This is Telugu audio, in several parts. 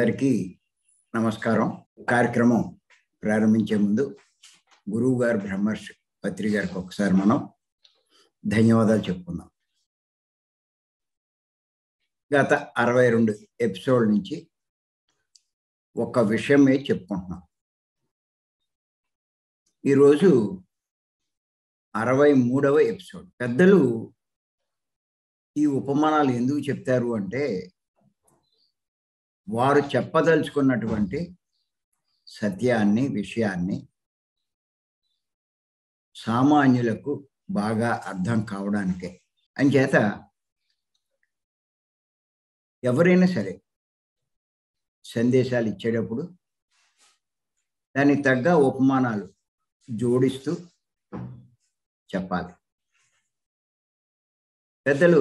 అందరికీ నమస్కారం కార్యక్రమం ప్రారంభించే ముందు గురువు గారు బ్రహ్మర్షి పత్రి గారికి ఒకసారి మనం ధన్యవాదాలు చెప్పుకుందాం గత అరవై రెండు ఎపిసోడ్ నుంచి ఒక విషయమే చెప్పుకుంటున్నాం ఈరోజు అరవై మూడవ ఎపిసోడ్ పెద్దలు ఈ ఉపమానాలు ఎందుకు చెప్తారు అంటే వారు చెప్పదలుచుకున్నటువంటి సత్యాన్ని విషయాన్ని సామాన్యులకు బాగా అర్థం కావడానికే అంచేత ఎవరైనా సరే సందేశాలు ఇచ్చేటప్పుడు దానికి తగ్గ ఉపమానాలు జోడిస్తూ చెప్పాలి పెద్దలు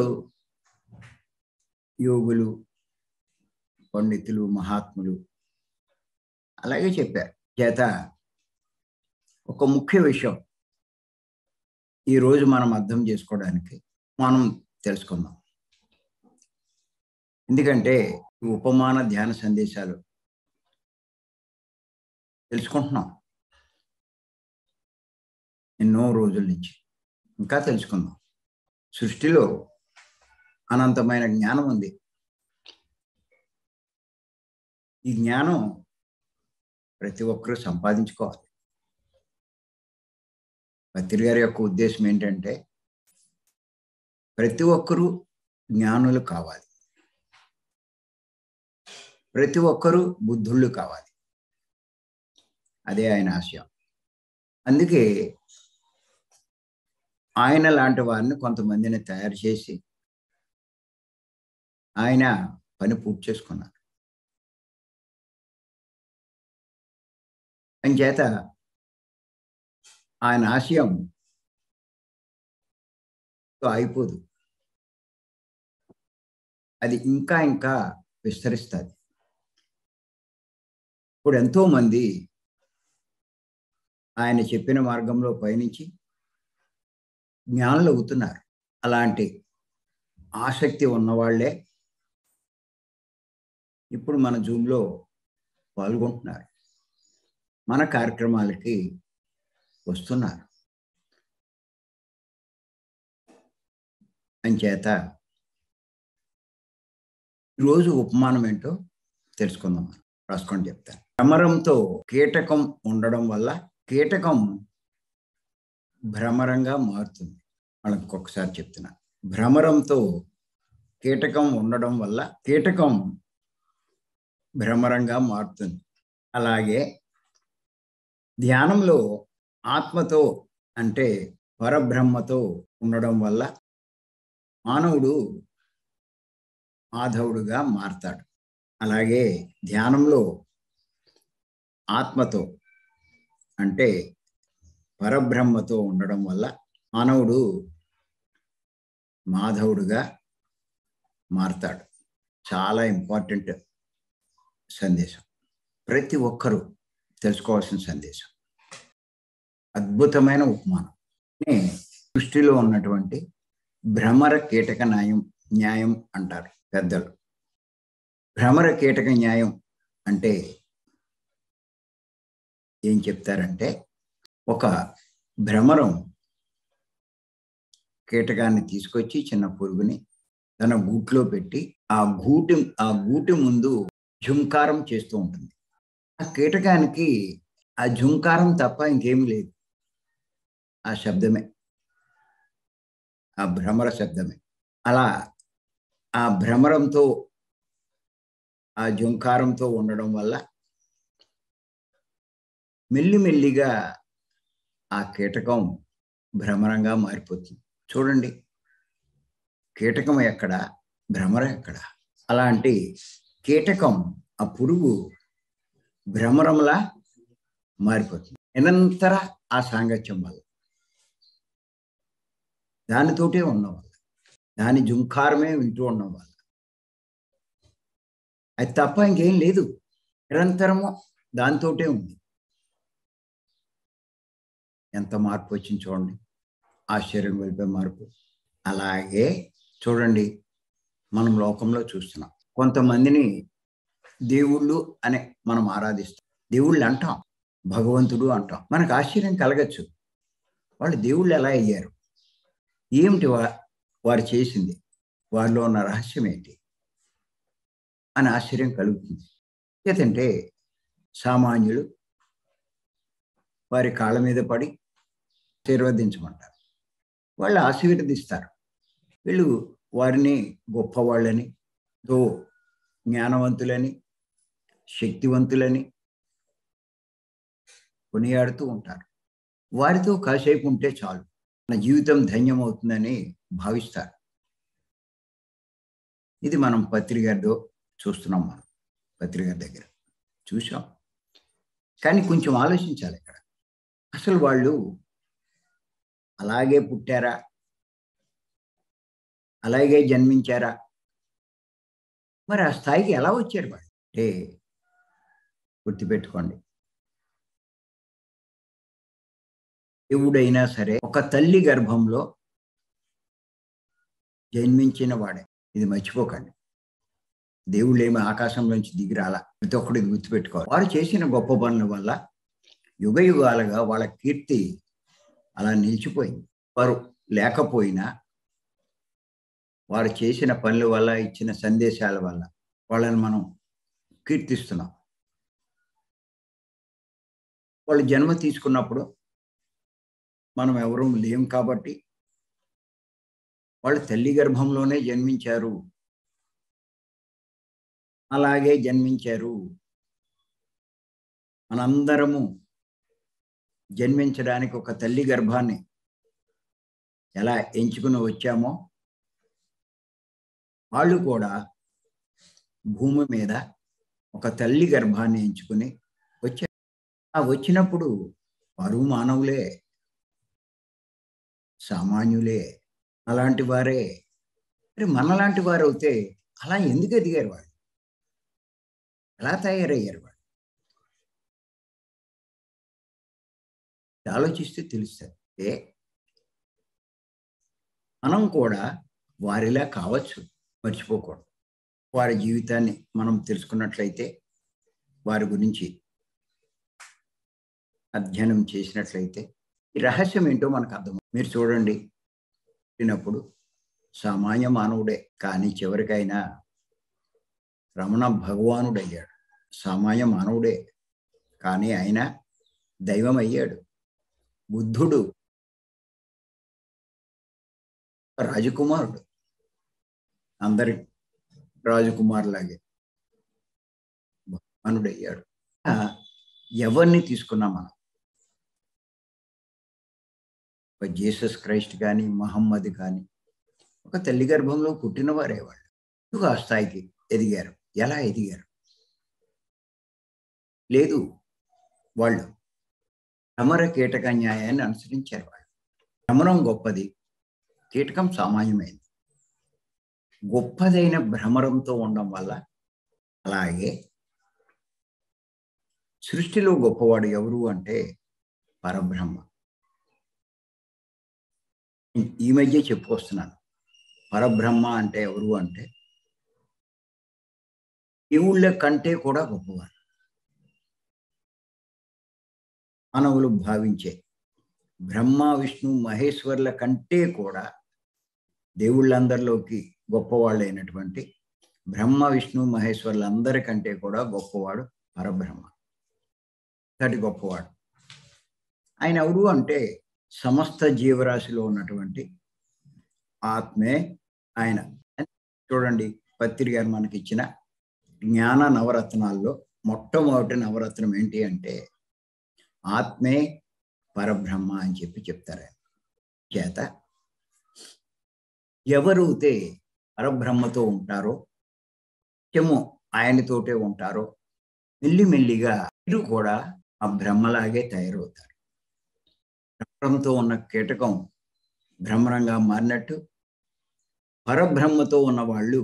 యోగులు పండితులు మహాత్ములు అలాగే చెప్పారు చేత ఒక ముఖ్య విషయం ఈరోజు మనం అర్థం చేసుకోవడానికి మనం తెలుసుకుందాం ఎందుకంటే ఉపమాన ధ్యాన సందేశాలు తెలుసుకుంటున్నాం ఎన్నో రోజుల నుంచి ఇంకా తెలుసుకుందాం సృష్టిలో అనంతమైన జ్ఞానం ఉంది ఈ జ్ఞానం ప్రతి ఒక్కరూ సంపాదించుకోవాలి పత్రి గారి యొక్క ఉద్దేశం ఏంటంటే ప్రతి ఒక్కరూ జ్ఞానులు కావాలి ప్రతి ఒక్కరూ బుద్ధుళ్ళు కావాలి అదే ఆయన ఆశయం అందుకే ఆయన లాంటి వారిని కొంతమందిని తయారు చేసి ఆయన పని పూర్తి చేసుకున్నారు అంచేత ఆయన ఆశయం అయిపోదు అది ఇంకా ఇంకా విస్తరిస్తుంది ఇప్పుడు ఎంతో మంది ఆయన చెప్పిన మార్గంలో పయనించి జ్ఞానులు అవుతున్నారు అలాంటి ఆసక్తి ఉన్నవాళ్లే ఇప్పుడు మన జూమ్లో పాల్గొంటున్నారు మన కార్యక్రమాలకి వస్తున్నారు అంచేత రోజు ఉపమానం ఏంటో తెలుసుకుందాం రాసుకొని చెప్తాను భ్రమరంతో కీటకం ఉండడం వల్ల కీటకం భ్రమరంగా మారుతుంది వాళ్ళకి ఇంకొకసారి చెప్తున్నా భ్రమరంతో కీటకం ఉండడం వల్ల కీటకం భ్రమరంగా మారుతుంది అలాగే ధ్యానంలో ఆత్మతో అంటే పరబ్రహ్మతో ఉండడం వల్ల మానవుడు మాధవుడుగా మారతాడు అలాగే ధ్యానంలో ఆత్మతో అంటే పరబ్రహ్మతో ఉండడం వల్ల మానవుడు మాధవుడుగా మారతాడు చాలా ఇంపార్టెంట్ సందేశం ప్రతి ఒక్కరూ తెలుసుకోవాల్సిన సందేశం అద్భుతమైన ఉపమానం సృష్టిలో ఉన్నటువంటి భ్రమర కీటక న్యాయం న్యాయం అంటారు పెద్దలు భ్రమర కీటక న్యాయం అంటే ఏం చెప్తారంటే ఒక భ్రమరం కీటకాన్ని తీసుకొచ్చి చిన్న పురుగుని తన గూట్లో పెట్టి ఆ గూటి ఆ గూటి ముందు ఝుంకారం చేస్తూ ఉంటుంది ఆ కీటకానికి ఆ ఝుంకారం తప్ప ఇంకేమీ లేదు ఆ శబ్దమే ఆ భ్రమర శబ్దమే అలా ఆ భ్రమరంతో ఆ ఝుంకారంతో ఉండడం వల్ల మెల్లిమెల్లిగా ఆ కీటకం భ్రమరంగా మారిపోతుంది చూడండి కీటకం ఎక్కడ భ్రమరం ఎక్కడ అలాంటి కీటకం ఆ పురుగు భ్రమరంలా మారిపోతుంది నిరంతర ఆ సాంగత్యం వల్ల దానితోటే ఉండడం వల్ల దాని జుంకారమే వింటూ ఉండడం వల్ల అది తప్ప ఇంకేం లేదు నిరంతరము దాంతోటే ఉంది ఎంత మార్పు వచ్చింది చూడండి ఆశ్చర్యం వెళ్ళిపోయే మార్పు అలాగే చూడండి మనం లోకంలో చూస్తున్నాం కొంతమందిని దేవుళ్ళు అనే మనం ఆరాధిస్తాం దేవుళ్ళు అంటాం భగవంతుడు అంటాం మనకు ఆశ్చర్యం కలగచ్చు వాళ్ళు దేవుళ్ళు ఎలా అయ్యారు ఏమిటి వా వారు చేసింది వారిలో ఉన్న రహస్యం ఏంటి అని ఆశ్చర్యం కలుగుతుంది ఎందుకంటే సామాన్యులు వారి కాళ్ళ మీద పడి ఆశీర్వదించమంటారు వాళ్ళు ఆశీర్వదిస్తారు వీళ్ళు వారిని గొప్పవాళ్ళని తో జ్ఞానవంతులని శక్తివంతులని కొనియాడుతూ ఉంటారు వారితో కాసేపు ఉంటే చాలు మన జీవితం ధన్యమవుతుందని భావిస్తారు ఇది మనం పత్రికతో చూస్తున్నాం మనం పత్రిక దగ్గర చూసాం కానీ కొంచెం ఆలోచించాలి ఇక్కడ అసలు వాళ్ళు అలాగే పుట్టారా అలాగే జన్మించారా మరి ఆ స్థాయికి ఎలా వచ్చారు వాళ్ళు అంటే గుర్తుపెట్టుకోండి దేవుడైనా సరే ఒక తల్లి గర్భంలో జన్మించిన వాడే ఇది మర్చిపోకండి దేవుళ్ళు ఏమి ఆకాశంలోంచి దిగిరాల ప్రతి ఒక్కటి గుర్తుపెట్టుకోవాలి వారు చేసిన గొప్ప పనుల వల్ల యుగ యుగాలుగా వాళ్ళ కీర్తి అలా నిలిచిపోయింది వారు లేకపోయినా వారు చేసిన పనుల వల్ల ఇచ్చిన సందేశాల వల్ల వాళ్ళని మనం కీర్తిస్తున్నాం వాళ్ళు జన్మ తీసుకున్నప్పుడు మనం ఎవరూ లేం కాబట్టి వాళ్ళు తల్లి గర్భంలోనే జన్మించారు అలాగే జన్మించారు మనందరము జన్మించడానికి ఒక తల్లి గర్భాన్ని ఎలా ఎంచుకుని వచ్చామో వాళ్ళు కూడా భూమి మీద ఒక తల్లి గర్భాన్ని ఎంచుకుని వచ్చారు ఆ వచ్చినప్పుడు వారు మానవులే సామాన్యులే అలాంటి వారే మరి మనలాంటి వారు అయితే అలా ఎందుకు ఎదిగారు వాళ్ళు ఎలా తయారయ్యారు వాళ్ళు ఆలోచిస్తే తెలుస్తుంది ఏ మనం కూడా వారిలా కావచ్చు మర్చిపోకూడదు వారి జీవితాన్ని మనం తెలుసుకున్నట్లయితే వారి గురించి అధ్యయనం చేసినట్లయితే ఈ రహస్యం ఏంటో మనకు అర్థం మీరు చూడండి పుట్టినప్పుడు సామాన్య మానవుడే కానీ చివరికైనా రమణ భగవానుడు అయ్యాడు సామాన్య మానవుడే కానీ ఆయన దైవం అయ్యాడు బుద్ధుడు రాజకుమారుడు అందరి రాజకుమారులాగే భగవానుడు అయ్యాడు ఎవరిని తీసుకున్నాం మనం ఒక జీసస్ క్రైస్ట్ కానీ మహమ్మద్ కానీ ఒక తల్లి గర్భంలో పుట్టిన వారే వాళ్ళు ఎందుకు ఆ స్థాయికి ఎదిగారు ఎలా ఎదిగారు లేదు వాళ్ళు భ్రమర కీటక న్యాయాన్ని అనుసరించారు వాళ్ళు భ్రమరం గొప్పది కీటకం సామాన్యమైంది గొప్పదైన భ్రమరంతో ఉండడం వల్ల అలాగే సృష్టిలో గొప్పవాడు ఎవరు అంటే పరబ్రహ్మ ఈ మధ్య చెప్పుకొస్తున్నాను పరబ్రహ్మ అంటే ఎవరు అంటే దేవుళ్ళ కంటే కూడా గొప్పవారు మానవులు భావించే బ్రహ్మ విష్ణు మహేశ్వర్ల కంటే కూడా దేవుళ్ళందరిలోకి గొప్పవాళ్ళైనటువంటి బ్రహ్మ విష్ణు మహేశ్వర్లందరికంటే కూడా గొప్పవాడు పరబ్రహ్మ అంతటి గొప్పవాడు ఆయన ఎవరు అంటే సమస్త జీవరాశిలో ఉన్నటువంటి ఆత్మే ఆయన చూడండి పత్రి గారు మనకి ఇచ్చిన జ్ఞాన నవరత్నాల్లో మొట్టమొదటి నవరత్నం ఏంటి అంటే ఆత్మే పరబ్రహ్మ అని చెప్పి చెప్తారు ఆయన చేత ఎవరైతే పరబ్రహ్మతో ఉంటారో నిత్యము ఆయనతోటే ఉంటారో మెల్లిమెల్లిగా మీరు కూడా ఆ బ్రహ్మలాగే తయారవుతారు బ్రహ్మంతో ఉన్న కీటకం భ్రమరంగా మారినట్టు పరబ్రహ్మతో ఉన్న వాళ్ళు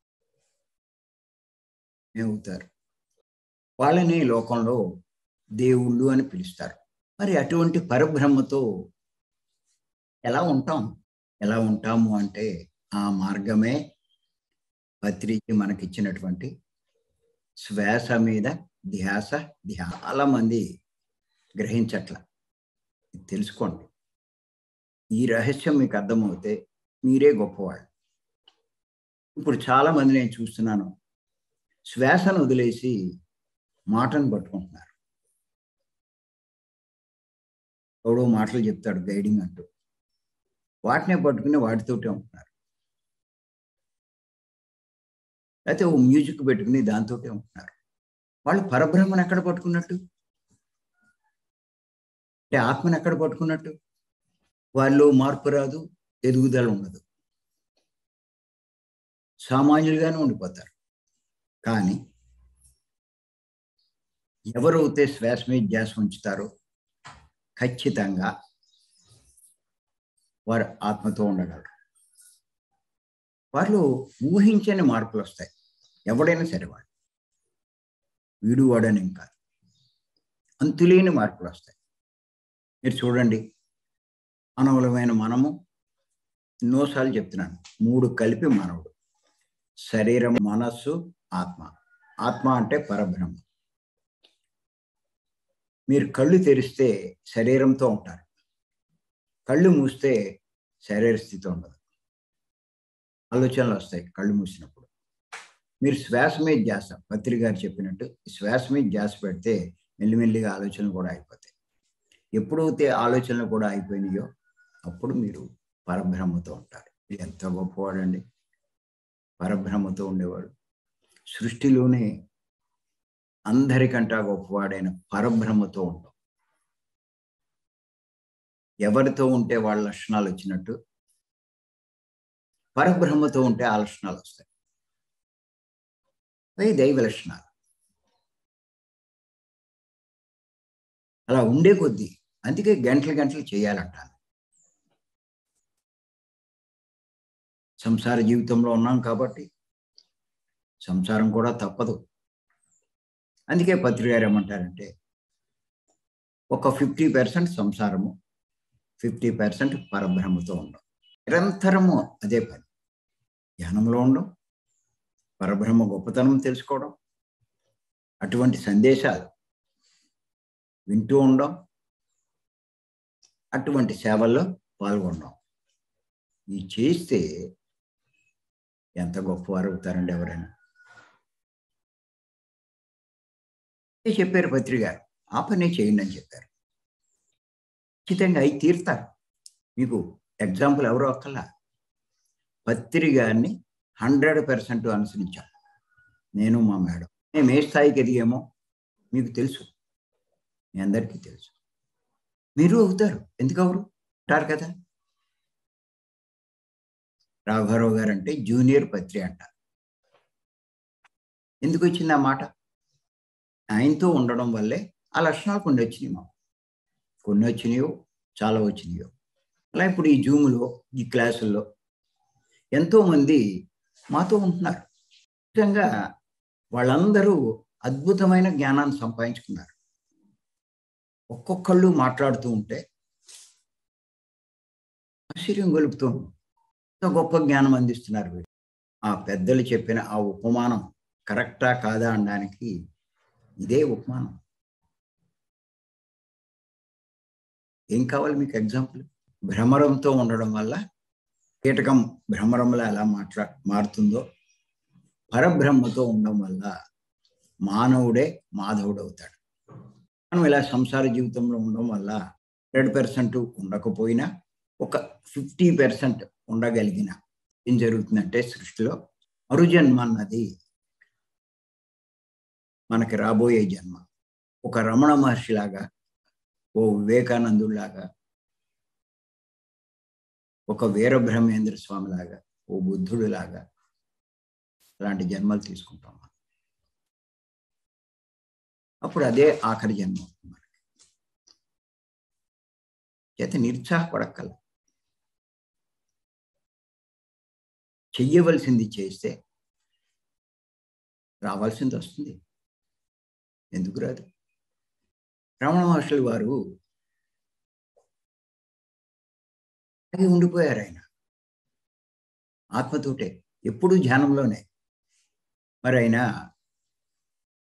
అవుతారు వాళ్ళని లోకంలో దేవుళ్ళు అని పిలుస్తారు మరి అటువంటి పరబ్రహ్మతో ఎలా ఉంటాం ఎలా ఉంటాము అంటే ఆ మార్గమే పత్రికి మనకిచ్చినటువంటి శ్వాస మీద ధ్యాస చాలా మంది గ్రహించట్ల ఇది తెలుసుకోండి ఈ రహస్యం మీకు అర్థమవుతే మీరే గొప్పవాళ్ళు ఇప్పుడు చాలా మంది నేను చూస్తున్నాను శ్వాసను వదిలేసి మాటను పట్టుకుంటున్నారు ఎవడో మాటలు చెప్తాడు గైడింగ్ అంటూ వాటినే పట్టుకుని వాటితోటే ఉంటున్నారు లేకపోతే ఓ మ్యూజిక్ పెట్టుకుని దాంతోటే ఉంటున్నారు వాళ్ళు పరబ్రహ్మను ఎక్కడ పట్టుకున్నట్టు అంటే ఆత్మను ఎక్కడ పట్టుకున్నట్టు వాళ్ళు మార్పు రాదు ఎదుగుదల ఉండదు సామాన్యులుగానే ఉండిపోతారు కానీ ఎవరైతే శ్వాస మీద ధ్యాస ఉంచుతారో ఖచ్చితంగా వారు ఆత్మతో ఉండగలరు వాళ్ళు ఊహించని మార్పులు వస్తాయి ఎవడైనా సరే వాడు వీడు వాడని కాదు అంతులేని మార్పులు వస్తాయి మీరు చూడండి మానవులమైన మనము ఎన్నోసార్లు చెప్తున్నాను మూడు కలిపి మానవుడు శరీరం మనస్సు ఆత్మ ఆత్మ అంటే పరబ్రహ్మ మీరు కళ్ళు తెరిస్తే శరీరంతో ఉంటారు కళ్ళు మూస్తే శరీర స్థితి ఉండదు ఆలోచనలు వస్తాయి కళ్ళు మూసినప్పుడు మీరు శ్వాస మీద ధ్యాస పత్రి గారు చెప్పినట్టు శ్వాస మీద ధ్యాస పెడితే మెల్లిమెల్లిగా ఆలోచనలు కూడా అయిపోతాయి ఎప్పుడైతే ఆలోచనలు కూడా అయిపోయినాయో అప్పుడు మీరు పరబ్రహ్మతో ఉంటారు ఎంత గొప్పవాడండి పరబ్రహ్మతో ఉండేవాడు సృష్టిలోనే అందరికంటా గొప్పవాడైన పరబ్రహ్మతో ఉంటాం ఎవరితో ఉంటే వాళ్ళ లక్షణాలు వచ్చినట్టు పరబ్రహ్మతో ఉంటే ఆ లక్షణాలు వస్తాయి అవి దైవ లక్షణాలు అలా ఉండే కొద్దీ అందుకే గంటలు గంటలు చేయాలంటాను సంసార జీవితంలో ఉన్నాం కాబట్టి సంసారం కూడా తప్పదు అందుకే పత్రికారు ఏమంటారంటే ఒక ఫిఫ్టీ పర్సెంట్ సంసారము ఫిఫ్టీ పర్సెంట్ పరబ్రహ్మతో ఉండడం నిరంతరము అదే పని ధ్యానంలో ఉండడం పరబ్రహ్మ గొప్పతనం తెలుసుకోవడం అటువంటి సందేశాలు వింటూ ఉండడం అటువంటి సేవల్లో పాల్గొనడం ఈ చేస్తే ఎంత గొప్పవారు అవుతారండి ఎవరైనా చెప్పారు పత్రిక ఆ పనే చేయండి అని చెప్పారు ఖచ్చితంగా అయి తీరుతారు మీకు ఎగ్జాంపుల్ ఎవరో ఒక్కలా పత్రి గారిని హండ్రెడ్ పర్సెంట్ అనుసరించాం నేను మా మేడం మేము ఏ స్థాయికి ఎదిగామో మీకు తెలుసు మీ అందరికీ తెలుసు మీరు అవుతారు ఎందుకు అవరు ఉంటారు కదా రాఘవరావు గారు అంటే జూనియర్ పత్రి అంటారు ఎందుకు వచ్చింది ఆ మాట ఆయనతో ఉండడం వల్లే ఆ లక్షణాలు కొన్ని వచ్చినాయి మాకు కొన్ని వచ్చినాయో చాలా వచ్చినాయో అలా ఇప్పుడు ఈ జూములో ఈ క్లాసుల్లో ఎంతోమంది మాతో ఉంటున్నారు నిజంగా వాళ్ళందరూ అద్భుతమైన జ్ఞానాన్ని సంపాదించుకున్నారు ఒక్కొక్కళ్ళు మాట్లాడుతూ ఉంటే ఆశ్చర్యం గొలుపుతూ ఎంత గొప్ప జ్ఞానం అందిస్తున్నారు వీళ్ళు ఆ పెద్దలు చెప్పిన ఆ ఉపమానం కరెక్టా కాదా అనడానికి ఇదే ఉపమానం ఏం కావాలి మీకు ఎగ్జాంపుల్ భ్రమరంతో ఉండడం వల్ల కీటకం భ్రమరంలో ఎలా మాట్లా మారుతుందో పరబ్రహ్మతో ఉండడం వల్ల మానవుడే మాధవుడు అవుతాడు మనం ఇలా సంసార జీవితంలో ఉండడం వల్ల హండ్రెడ్ పర్సెంట్ ఉండకపోయినా ఒక ఫిఫ్టీ పర్సెంట్ ఉండగలిగిన ఏం జరుగుతుందంటే సృష్టిలో మరుజన్మ అన్నది మనకి రాబోయే జన్మ ఒక రమణ మహర్షిలాగా ఓ వివేకానందులాగా ఒక వీరబ్రహ్మేంద్ర స్వామి లాగా ఓ బుద్ధుడు లాగా అలాంటి జన్మలు తీసుకుంటాం మనం అప్పుడు అదే ఆఖరి జన్మ అవుతుంది మనకి చేత నిరుత్సాహపడక్కల చెయ్యవలసింది చేస్తే రావాల్సింది వస్తుంది ఎందుకు రాదు రమణ మహర్షులు వారు అలాగే ఉండిపోయారు ఆయన ఆత్మతోటే ఎప్పుడూ ధ్యానంలోనే మరి ఆయన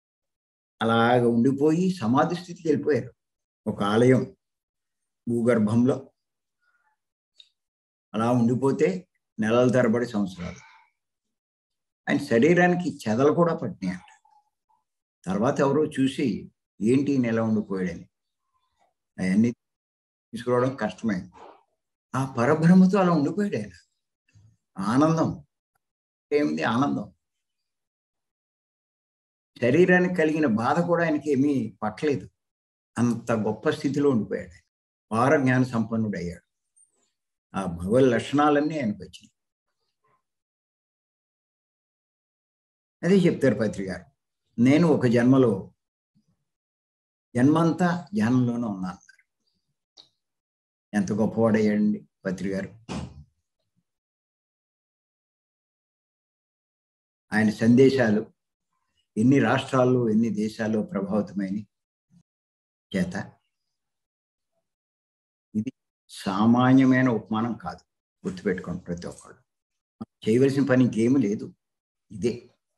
అలాగ ఉండిపోయి సమాధి స్థితికి వెళ్ళిపోయారు ఒక ఆలయం భూగర్భంలో అలా ఉండిపోతే నెలల తరబడి సంవత్సరాలు ఆయన శరీరానికి చెదలు కూడా పట్టినాయంట తర్వాత ఎవరో చూసి ఏంటి ఈయన ఎలా ఉండిపోయాడని అవన్నీ తీసుకురావడం కష్టమే ఆ పరబ్రహ్మతో అలా ఉండిపోయాడు ఆయన ఆనందం ఏమిటి ఆనందం శరీరానికి కలిగిన బాధ కూడా ఆయనకి ఏమీ పట్టలేదు అంత గొప్ప స్థితిలో ఉండిపోయాడు పార జ్ఞాన సంపన్నుడు అయ్యాడు ఆ భగవత్ లక్షణాలన్నీ ఆయనకు వచ్చినాయి అదే చెప్తారు పత్రి గారు నేను ఒక జన్మలో జన్మంతా ధ్యానంలోనే ఉన్నాను ఎంత గొప్పవాడయ్యాడండి పత్రి గారు ఆయన సందేశాలు ఎన్ని రాష్ట్రాల్లో ఎన్ని దేశాల్లో ప్రభావితమైన చేత ఇది సామాన్యమైన ఉపమానం కాదు గుర్తుపెట్టుకోండి ప్రతి ఒక్కళ్ళు చేయవలసిన పని ఇంకేమీ లేదు ఇదే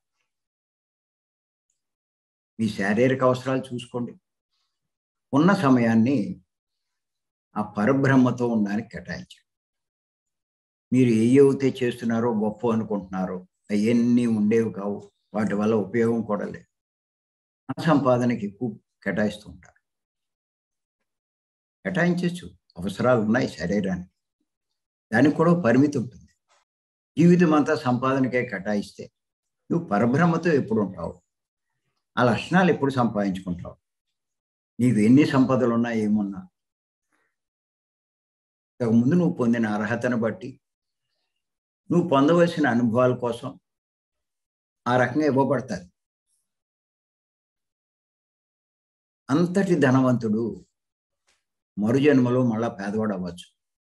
మీ శారీరక అవసరాలు చూసుకోండి ఉన్న సమయాన్ని ఆ పరబ్రహ్మతో ఉండడానికి కేటాయించండి మీరు ఏ అయితే చేస్తున్నారో గొప్ప అనుకుంటున్నారో అవన్నీ ఉండేవి కావు వాటి వల్ల ఉపయోగం కూడా లేదు ధన సంపాదనకి ఎక్కువ కేటాయిస్తూ ఉంటారు కేటాయించవచ్చు అవసరాలు ఉన్నాయి శరీరానికి దానికి కూడా పరిమితి ఉంటుంది జీవితం అంతా సంపాదనకే కేటాయిస్తే నువ్వు పరబ్రహ్మతో ఎప్పుడు ఉంటావు ఆ లక్షణాలు ఎప్పుడు సంపాదించుకుంటావు నీకు ఎన్ని సంపదలు ఉన్నా ఏమున్నా ముందు నువ్వు పొందిన అర్హతను బట్టి నువ్వు పొందవలసిన అనుభవాల కోసం ఆ రకంగా ఇవ్వబడతారు అంతటి ధనవంతుడు మరుజన్మలో మళ్ళా పేదవాడు అవ్వచ్చు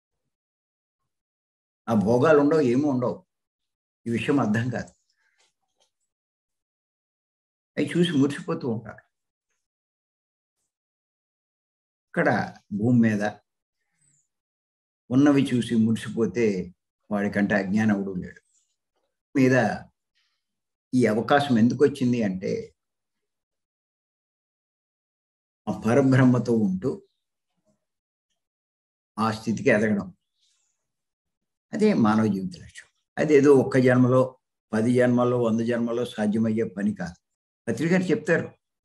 ఆ భోగాలు ఉండవు ఏమీ ఉండవు ఈ విషయం అర్థం కాదు అవి చూసి మురిసిపోతూ ఉంటారు ఇక్కడ భూమి మీద ఉన్నవి చూసి మురిసిపోతే వాడికంటే అజ్ఞానవుడు లేడు మీద ఈ అవకాశం ఎందుకు వచ్చింది అంటే ఆ పరబ్రహ్మతో ఉంటూ ఆ స్థితికి ఎదగడం అదే మానవ జీవిత లక్ష్యం అదేదో ఒక్క జన్మలో పది జన్మలో వంద జన్మలో సాధ్యమయ్యే పని కాదు పత్రిక గారు చెప్తారు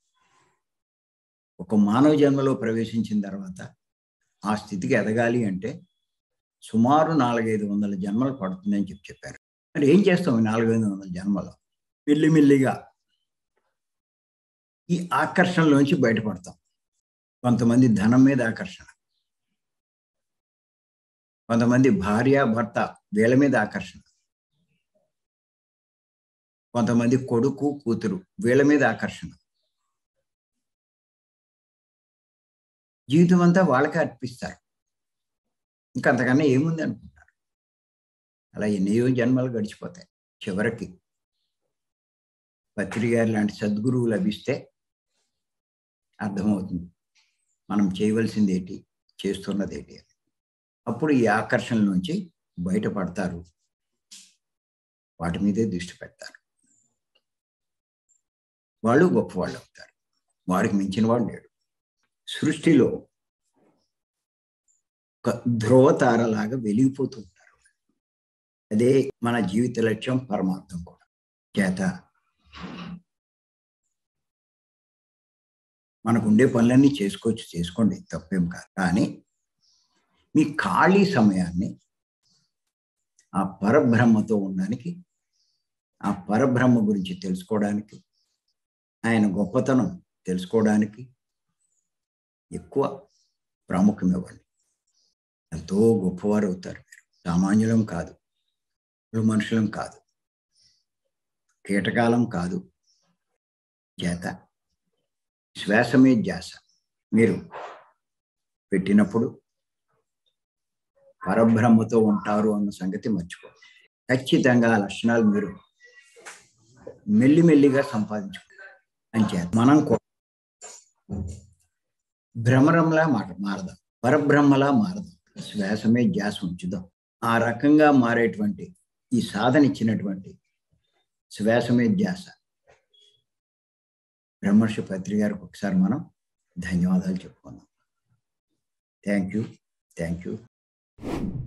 ఒక మానవ జన్మలో ప్రవేశించిన తర్వాత ఆ స్థితికి ఎదగాలి అంటే సుమారు నాలుగైదు వందల జన్మలు పడుతుందని చెప్పి చెప్పారు మరి ఏం చేస్తాం ఈ నాలుగైదు వందల జన్మలో మెల్లిమెల్లిగా ఈ ఆకర్షణలోంచి బయటపడతాం కొంతమంది ధనం మీద ఆకర్షణ కొంతమంది భార్య భర్త వీళ్ళ మీద ఆకర్షణ కొంతమంది కొడుకు కూతురు వీళ్ళ మీద ఆకర్షణ జీవితం అంతా వాళ్ళకే అర్పిస్తారు ఇంకా అంతకన్నా ఏముంది అనుకుంటారు అలా ఎన్నో జన్మలు గడిచిపోతాయి చివరికి పత్రి గారి లాంటి సద్గురువు లభిస్తే అర్థమవుతుంది మనం చేయవలసింది ఏంటి చేస్తున్నది ఏంటి అని అప్పుడు ఈ ఆకర్షణ నుంచి బయటపడతారు వాటి మీదే దృష్టి పెడతారు వాళ్ళు గొప్పవాళ్ళు అవుతారు వారికి మించిన వాడు లేడు సృష్టిలో ఒక ధ్రువతారలాగా వెలిగిపోతూ ఉంటారు అదే మన జీవిత లక్ష్యం పరమార్థం కూడా చేత మనకు ఉండే పనులన్నీ చేసుకోవచ్చు చేసుకోండి తప్పేం కాదు కానీ మీ ఖాళీ సమయాన్ని ఆ పరబ్రహ్మతో ఉండడానికి ఆ పరబ్రహ్మ గురించి తెలుసుకోవడానికి ఆయన గొప్పతనం తెలుసుకోవడానికి ఎక్కువ ప్రాముఖ్యం ఇవ్వండి ఎంతో గొప్పవారు అవుతారు మీరు సామాన్యులం కాదు మనుషులం కాదు కీటకాలం కాదు చేత శ్వాసమే ధ్యాస మీరు పెట్టినప్పుడు పరబ్రహ్మతో ఉంటారు అన్న సంగతి మర్చిపో ఖచ్చితంగా ఆ లక్షణాలు మీరు మెల్లిమెల్లిగా సంపాదించుకుంటారు అంచేత మనం కూడా భ్రమరంలా మాట మారదాం పరబ్రహ్మలా మారదాం శ్వాసమే ధ్యాస ఉంచుదాం ఆ రకంగా మారేటువంటి ఈ సాధన ఇచ్చినటువంటి శ్వాసమే ధ్యాస బ్రహ్మర్షి పత్రి గారికి ఒకసారి మనం ధన్యవాదాలు చెప్పుకుందాం థ్యాంక్ యూ థ్యాంక్ యూ